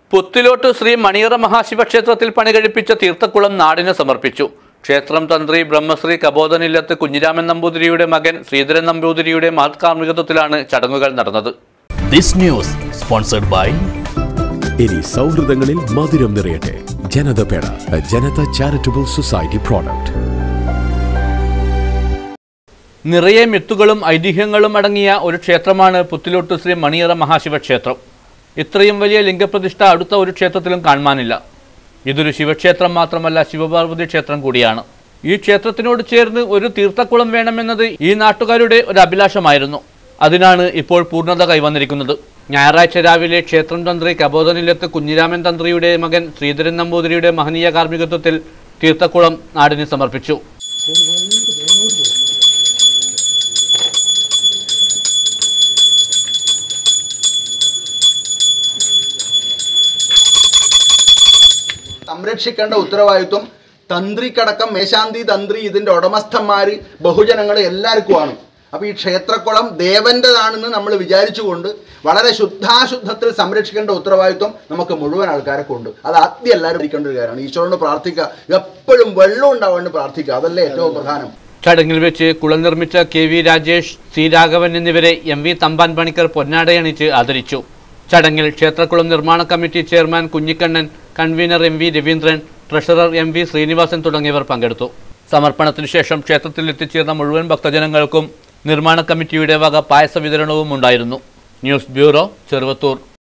പുത്തിലോട്ട് ശ്രീ മണിയറ മഹാശിവക്ഷേത്രത്തിൽ പണികഴിപ്പിച്ച തീർത്ഥക്കുളം നാടിന് സമർപ്പിച്ചു ക്ഷേത്രം തന്ത്രി ബ്രഹ്മശ്രീ കബോധനില്ലത്ത് കുഞ്ഞിരാമൻ നമ്പൂതിരിയുടെ മകൻ ശ്രീധരൻ നമ്പൂതിരിയുടെ മഹത്കാർമ്മികത്വത്തിലാണ് ചടങ്ങുകൾ നടന്നത് ദിസ് ന്യൂസ് സ്പോൺസർഡ് ബൈ ഇനി സൗഹൃദങ്ങളിൽ മധുരം നിറയട്ടെ ജനത പേട ജനത ചാരിറ്റബിൾ സൊസൈറ്റി പ്രോഡക്റ്റ് നിറയെ മിത്തുകളും ഐതിഹ്യങ്ങളും അടങ്ങിയ ഒരു ക്ഷേത്രമാണ് പുത്തിലോട്ട് ശ്രീ മണിയറ മഹാശിവക്ഷേത്രം ഇത്രയും വലിയ ലിംഗപ്രതിഷ്ഠ അടുത്ത ഒരു ക്ഷേത്രത്തിലും കാണുവാനില്ല ഇതൊരു ശിവക്ഷേത്രം മാത്രമല്ല ശിവപാർവതി ക്ഷേത്രം കൂടിയാണ് ഈ ക്ഷേത്രത്തിനോട് ചേർന്ന് ഒരു തീർത്ഥക്കുളം വേണമെന്നത് ഈ നാട്ടുകാരുടെ ഒരു അഭിലാഷമായിരുന്നു അതിനാണ് ഇപ്പോൾ പൂർണ്ണത കൈവന്നിരിക്കുന്നത് ഞായറാഴ്ച രാവിലെ ക്ഷേത്രം തന്ത്രി കബോധനിലത്ത് കുഞ്ഞിരാമൻ തന്ത്രിയുടെ മകൻ ശ്രീധരൻ നമ്പൂതിരിയുടെ മഹനീയ കാർമ്മികത്വത്തിൽ തീർത്ഥക്കുളം നാടിന് സമർപ്പിച്ചു സംരക്ഷിക്കേണ്ട ഉത്തരവാദിത്വം തന്ത്രിക്കടക്കം മേശാന്തി തന്ത്രി ഇതിന്റെ ഉടമസ്ഥന്മാര് ബഹുജനങ്ങൾ എല്ലാവർക്കുമാണ് അപ്പൊ ഈ ക്ഷേത്രക്കുളം ദേവന്റേതാണെന്ന് നമ്മൾ വിചാരിച്ചുകൊണ്ട് വളരെ ശുദ്ധാശുദ്ധത്തിൽ സംരക്ഷിക്കേണ്ട ഉത്തരവാദിത്വം നമുക്ക് മുഴുവൻ ആൾക്കാരൊക്കെ ഉണ്ട് അത് ആദ്യം എല്ലാവരും ഇരിക്കേണ്ട ഒരു കാര്യമാണ് ഈശ്വരനോട് പ്രാർത്ഥിക്കുക എപ്പോഴും വെള്ളം ഉണ്ടാവാൻ പ്രാർത്ഥിക്കുക അതല്ലേ ഏറ്റവും പ്രധാനം ചടങ്ങിൽ വെച്ച് കുളം നിർമ്മിച്ച K V Rajesh C Raghavan എന്നിവരെ എം വി തമ്പാൻ പണിക്കർ പൊന്നാടയണിച്ച് ആദരിച്ചു ചടങ്ങിൽ ക്ഷേത്രക്കുളം നിർമ്മാണ committee chairman Kunhikannan convener M V Raveendran treasurer M V Sreenivasan തുടങ്ങിയവർ പങ്കെടുത്തു സമർപ്പണത്തിനു ശേഷം ക്ഷേത്രത്തിൽ എത്തിച്ചേർന്ന മുഴുവൻ ഭക്തജനങ്ങൾക്കും നിർമ്മാണ കമ്മിറ്റിയുടെ വക പായസ വിതരണവും ഉണ്ടായിരുന്നു ന്യൂസ് ബ്യൂറോ ചെറുവത്തൂർ